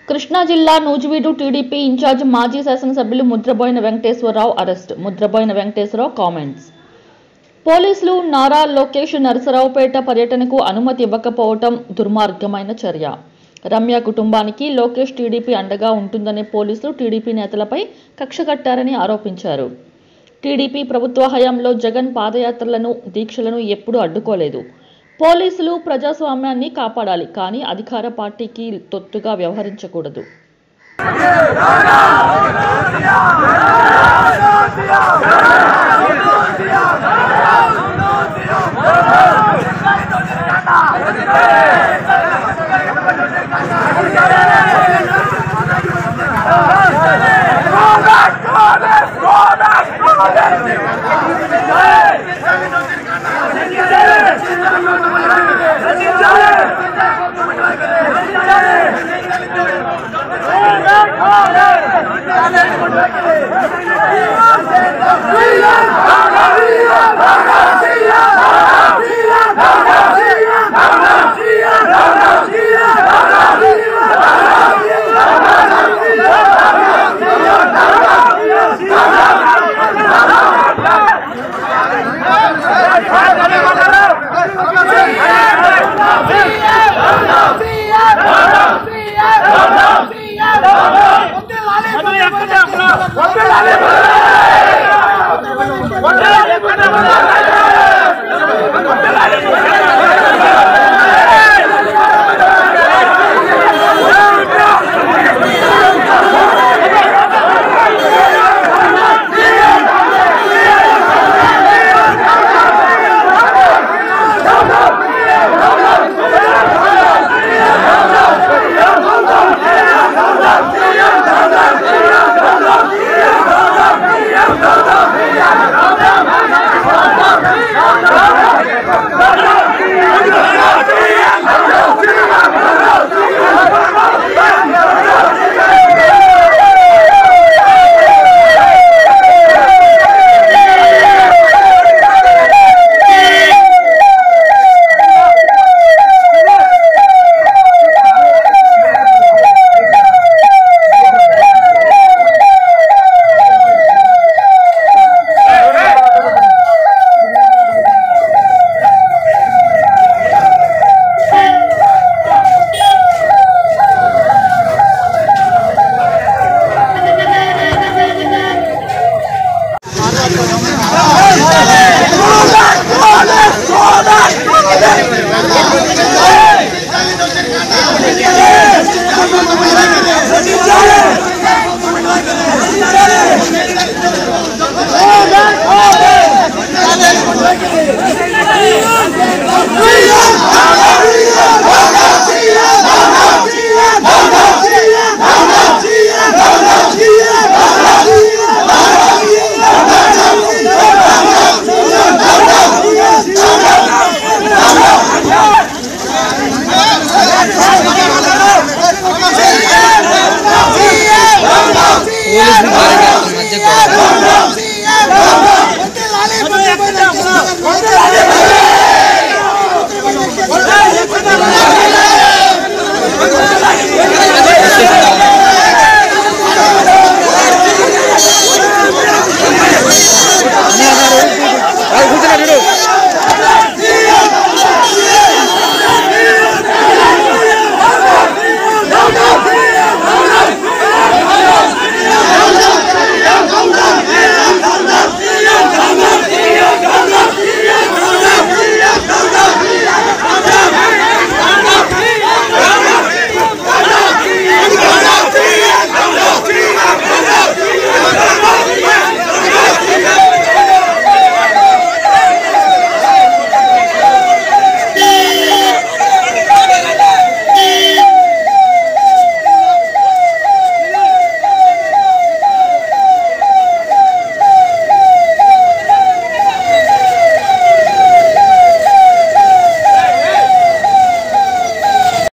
కృష్ణా జిల్లా Nuzvid TDP incharge మాజీ శాసనసభ్యులు ముద్రబోయిన వెంకటేశ్వరరావు అరెస్ట్ ముద్రబోయిన వెంకటేశ్వరరావు కామెంట్స్ పోలీసులు నారా లోకేష్ నరసరావుపేట పర్యటనకు అనుమతి ఇవ్వకపోవటం దుర్మార్గమైన చర్య రమ్య కుటుంబానికి లోకేష్ టీడీపీ అండగా ఉంటుందనే పోలీసులు టీడీపీ నేతలపై కక్ష కట్టారని ఆరోపించారు టీడీపీ ప్రభుత్వ హయాంలో జగన్ పాదయాత్రలను దీక్షలను ఎప్పుడూ అడ్డుకోలేదు పోలీసులు ప్రజాస్వామ్యాన్ని కాపాడాలి కానీ అధికార పార్టీకి తొత్తుగా వ్యవహరించకూడదు వందలాలి